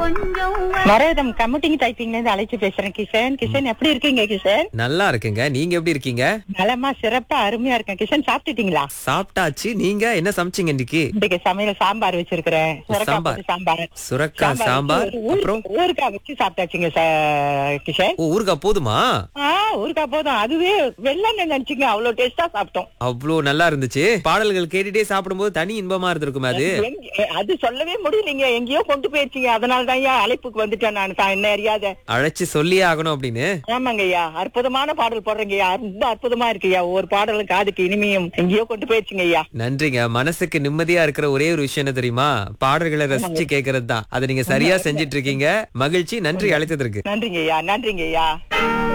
கொஞ்சம் மரதம் கம்யூட்டிங் டைப்பிங்ல இருந்து அழைச்சு பேசுறேன் கிஷன் கிஷன் எப்படி இருக்கீங்க கிஷன் நல்லா இருக்குங்க நீங்க எப்படி இருக்கீங்க நலமா சிறப்பா அருமையா இருக்கேன் கிஷன் சாப்பிட்டுட்டீங்களா சாப்பிட்டாச்சு நீங்க என்ன சமைச்சீங்க இன்னைக்கு இன்றைக்கு சமையல் சாம்பார் வச்சிருக்கிறேன் சுரக்காய் சாம்பார். போட்டு சாம்பார் சுரக்காய் சாம்பார் வச்சு ஒரு ஊரு- அப்புறம் ஊறுகாய் வச்சு சாப்பிட்டாச்சுங்க ச- கிஷன் ஓ ஊறுகாய் போதுமா ஆ ஊறுகாய் போதும் அதுவே வெள்ளம் நினைச்சுங்க அவ்வளவு டேஸ்டா சாப்பிட்டோம் அவ்வளோ நல்லா இருந்துச்சு பாடல்கள் கேட்டுட்டே சாப்பிடும்போது தனி இன்பமா இருந்திருக்கும் அது எங்க- அது சொல்லவே முடியலீங்க எங்கேயோ கொண்டு போயிருச்சீங்க அதனால தான் அழைப்புக்கு வந்துட்டேன் நான் தான் என்ன அறியாத அழைச்சு சொல்லியே ஆகணும் அப்படின்னு ஆமாங்க ஐயா அற்புதமான பாடல் போடுறீங்கய்யா ரொம்ப அற்புதமா இருக்குய்யா ஒவ்வொரு பாடலும் காதுக்கு இனிமையும் எங்கேயோ கொண்டு போயிருச்சுங்க ஐயா நன்றிங்க மனசுக்கு நிம்மதியா இருக்கிற ஒரே ஒரு விஷயம் என்ன தெரியுமா பாடல்களை ரசிச்சு கேக்குறது தான் அதை நீங்க சரியா செஞ்சிட்டு இருக்கீங்க மகிழ்ச்சி நன்றி அழைத்ததற்கு நன்றிங்க ஐயா நன்றிங்க ஐயா